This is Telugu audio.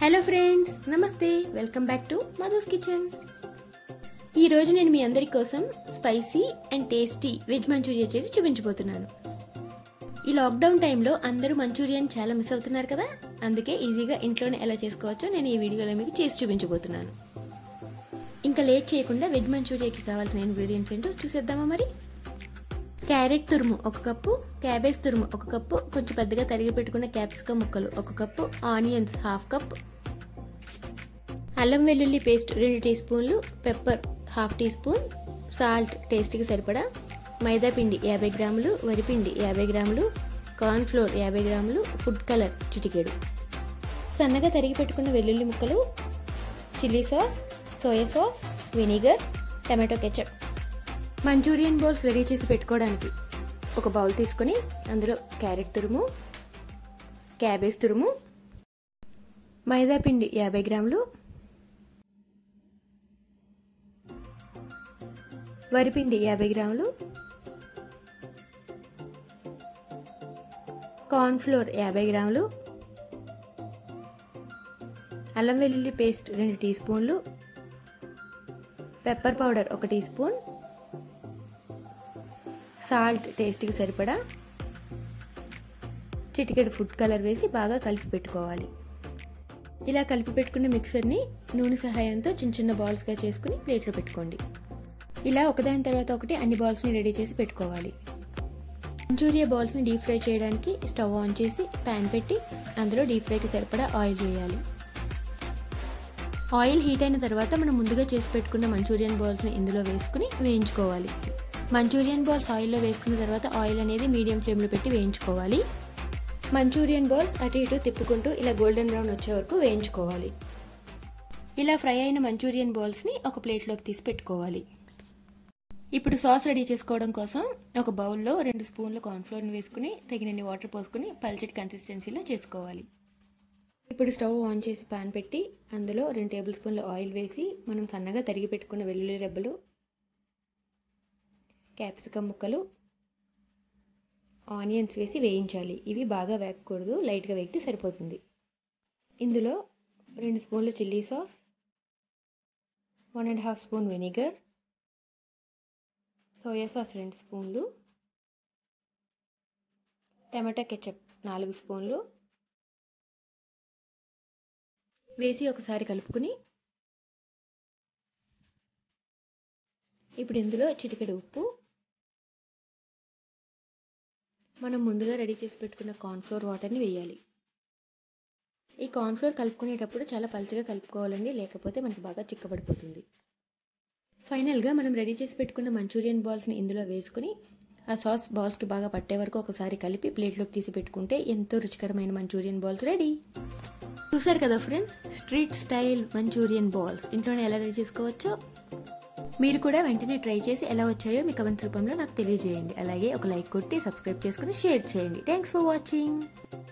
హలో ఫ్రెండ్స్ నమస్తే welcome back to Madhu's kitchen ఈరోజు నేను మీ అందరి కోసం spicy and tasty veg manchurian చేసి చూపించబోతున్నాను ఈ లాక్డౌన్ టైంలో అందరూ మంచూరియాని చాలా మిస్ అవుతున్నారు కదా అందుకే ఈజీగా ఇంట్లోనే ఎలా చేసుకోవచ్చో నేను ఈ వీడియోలో మీకు చేసి చూపించబోతున్నాను ఇంకా లేట్ చేయకుండా వెజ్ మంచూరియాకి కావాల్సిన ఇంగ్రీడియంట్స్ ఏంటో చూసేద్దామా మరి క్యారెట్ తురుము ఒక కప్పు క్యాబేజ్ తురుము ఒక కప్పు కొంచెం పెద్దగా తరిగి పెట్టుకున్న క్యాప్సికమ్ ముక్కలు ఒక కప్పు ఆనియన్స్ హాఫ్ కప్ అల్లం వెల్లుల్లి పేస్ట్ రెండు టీ స్పూన్లు pepper half tea spoon salt టేస్ట్కి సరిపడా మైదా పిండి యాభై గ్రాములు వరిపిండి యాభై గ్రాములు కార్న్ ఫ్లోర్ యాభై గ్రాములు ఫుడ్ కలర్ చిటికెడు సన్నగా తరిగి పెట్టుకున్న వెల్లుల్లి ముక్కలు chilli sauce soya sauce vinegar tomato ketchup manchurian bowls ready చేసి పెట్టుకోవడానికి ఒక బౌల్ తీసుకొని అందులో క్యారెట్ తురుము క్యాబేజ్ తురుము మైదా పిండి యాభై గ్రాములు వరిపిండి యాభై గ్రాములు కార్న్ ఫ్లోర్ యాభై గ్రాములు అల్లం వెల్లుల్లి పేస్ట్ రెండు టీ స్పూన్లు పెప్పర్ పౌడర్ ఒక టీ స్పూన్ సాల్ట్ టేస్ట్కి సరిపడా చిటికెడు ఫుడ్ కలర్ వేసి బాగా కలిపి పెట్టుకోవాలి ఇలా కలిపి పెట్టుకున్న మిక్సర్ని నూనె సహాయంతో చిన్న చిన్న బాల్స్గా చేసుకుని ప్లేట్లో పెట్టుకోండి ఇలా ఒకదాని తర్వాత ఒకటి అన్ని బాల్స్ని రెడీ చేసి పెట్టుకోవాలి మంచూరియా బాల్స్ని డీప్ ఫ్రై చేయడానికి స్టవ్ ఆన్ చేసి ప్యాన్ పెట్టి అందులో డీప్ ఫ్రైకి సరిపడా ఆయిల్ వేయాలి ఆయిల్ హీట్ అయిన తర్వాత మనం ముందుగా చేసి పెట్టుకున్న మంచూరియన్ బాల్స్ని ఇందులో వేసుకుని వేయించుకోవాలి మంచూరియన్ బాల్స్ ఆయిల్లో వేసుకున్న తర్వాత ఆయిల్ అనేది మీడియం ఫ్లేమ్లో పెట్టి వేయించుకోవాలి మంచూరియన్ బాల్స్ అటు ఇటు తిప్పుకుంటూ ఇలా గోల్డెన్ బ్రౌన్ వచ్చే వరకు వేయించుకోవాలి ఇలా ఫ్రై అయిన మంచూరియన్ బాల్స్ని ఒక ప్లేట్లోకి తీసి పెట్టుకోవాలి ఇప్పుడు సాస్ రెడీ చేసుకోవడం కోసం ఒక బౌల్లో రెండు స్పూన్ల కార్న్ఫ్లోర్ని వేసుకుని తగినన్ని వాటర్ పోసుకుని పల్చటి కన్సిస్టెన్సీలో చేసుకోవాలి ఇప్పుడు స్టవ్ ఆన్ చేసి పాన్ పెట్టి అందులో రెండు టేబుల్ స్పూన్ల ఆయిల్ వేసి మనం సన్నగా తరిగి పెట్టుకున్న వెల్లుల్లి రెబ్బలు క్యాప్సికమ్ ముక్కలు ఆనియన్స్ వేసి వేయించాలి ఇవి బాగా వేగకూడదు లైట్గా వేగితే సరిపోతుంది ఇందులో రెండు స్పూన్ల chilli sauce one and half spoon vinegar soya sauce రెండు స్పూన్లు టమాటా కెచప్ నాలుగు స్పూన్లు వేసి ఒకసారి కలుపుకుని ఇప్పుడు ఇందులో చిటికెడు ఉప్పు మనం ముందుగా రెడీ చేసి పెట్టుకున్న కార్న్ఫ్లోర్ వాటర్ని వేయాలి ఈ కార్న్ఫ్లోర్ కలుపుకునేటప్పుడు చాలా పలుచగా కలుపుకోవాలండి లేకపోతే మనకి బాగా చిక్కబడిపోతుంది ఫైనల్గా మనం రెడీ చేసి పెట్టుకున్న మంచూరియన్ బాల్స్ని ఇందులో వేసుకుని ఆ సాస్ బాల్స్కి బాగా పట్టే వరకు ఒకసారి కలిపి ప్లేట్లోకి తీసి పెట్టుకుంటే ఎంతో రుచికరమైన మంచూరియన్ బాల్స్ రెడీ చూసారు కదా friends street style manchurian balls ఇంట్లోనే ఎలా రెడీ చేసుకోవచ్చో మీరు కూడా వెంటనే ట్రై చేసి ఎలా వచ్చాయో మీ కమెంట్స్ రూపంలో నాకు తెలియజేయండి అలాగే ఒక లైక్ కొట్టి సబ్స్క్రైబ్ చేసుకుని షేర్ చేయండి థ్యాంక్స్ ఫర్ వాచింగ్